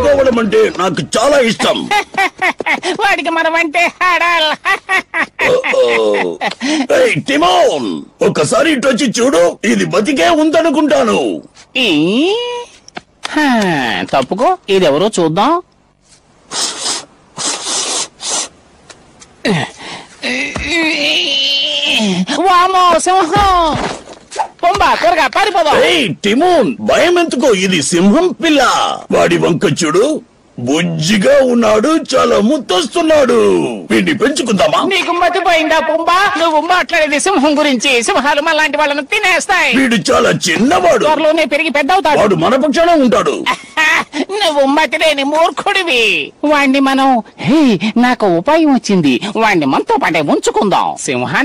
ఆడుకోవడం అంటే నాకు చాలా ఇష్టం వాడికి మనం అంటే ఆడాల ఓ, ఓ. ఏయ్, టిమోన్ ఒక్కసారి ఇటు వచ్చి చూడు ఇది బతికే ఉందనుకుంటాను ఈ? హా, తప్పుకో ఇదెవరో చూద్దాం వామో సింహం పొంబా త్వరగా పారిపోదాం ఏయ్ టిమోన్ భయం ఎందుకో ఇది సింహం పిల్ల వాడి వంక చూడు బుజ్జిగా ఉన్నాడు చాలా ముద్దొస్తున్నాడు వీడిని పెంచుకుందామా నీకు మతిపోయిందా పొంబా నువ్వు మాట్లాడేది సింహం గురించి సింహాలు మనలాంటి వాళ్ళను తినేస్తాయి వీడు చాలా చిన్నవాడు త్వరలోనే పెరిగి పెద్దవుతాడు వాడు మన పక్షాన ఉంటాడు నువ్వు మతిలేని మూర్ఖుడివి వాణ్ణి మనం హే నాకు ఉపాయం వచ్చింది వాణ్ణి మనతో పాటే ఉంచుకుందాం సింహాన్ని